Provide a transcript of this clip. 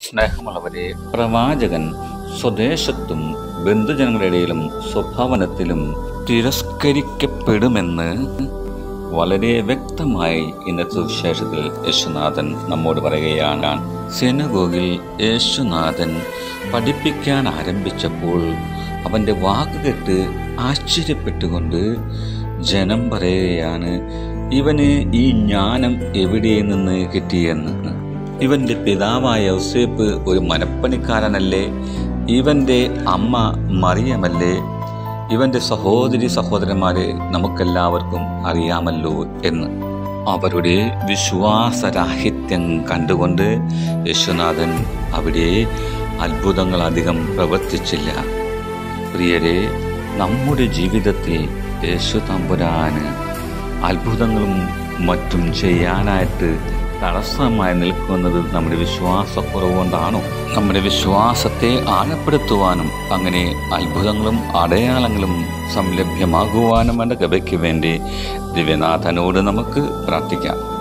സ്നേഹമുള്ളവരെ പ്രവാചകൻ സ്വദേശത്തും ബന്ധുജനങ്ങളുടെ ഇടയിലും സ്വഭാവനത്തിലും തിരസ്കരിക്കപ്പെടുമെന്ന് വളരെ വ്യക്തമായി ഇന്നത്തെ സുവിശേഷത്തിൽ യേശുനാഥൻ നമ്മോട് പറയുകയാണ് സെനഗോഗിൽ യേശുനാഥൻ പഠിപ്പിക്കാൻ ആരംഭിച്ചപ്പോൾ അവൻ്റെ വാക്ക് കേട്ട് ആശ്ചര്യപ്പെട്ടുകൊണ്ട് ജനം പറയുകയാണ് ഇവന് ഈ ജ്ഞാനം എവിടെ നിന്ന് കിട്ടിയെന്ന് ഇവന്റെ പിതാവായ യൗസേപ്പ് ഒരു മനപ്പണിക്കാരനല്ലേ ഇവന്റെ അമ്മ മറിയമല്ലേ ഇവന്റെ സഹോദരി സഹോദരന്മാരെ നമുക്കെല്ലാവർക്കും അറിയാമല്ലോ എന്ന് അവരുടെ വിശ്വാസരാഹിത്യം കണ്ടുകൊണ്ട് യേശുനാഥൻ അവിടെ അത്ഭുതങ്ങൾ അധികം പ്രവർത്തിച്ചില്ല പ്രിയരെ നമ്മുടെ ജീവിതത്തിൽ യേശു തമ്പുരാന് അത്ഭുതങ്ങളും മറ്റും ചെയ്യാനായിട്ട് തടസ്സമായി നിൽക്കുന്നത് നമ്മുടെ വിശ്വാസക്കുറവ് കൊണ്ടാണോ നമ്മുടെ വിശ്വാസത്തെ ആഴപ്പെടുത്തുവാനും അങ്ങനെ അത്ഭുതങ്ങളും അടയാളങ്ങളും സംലഭ്യമാകുവാനും വേണ്ട കൃപയ്ക്ക് വേണ്ടി ദിവ്യനാഥനോട് നമുക്ക് പ്രാർത്ഥിക്കാം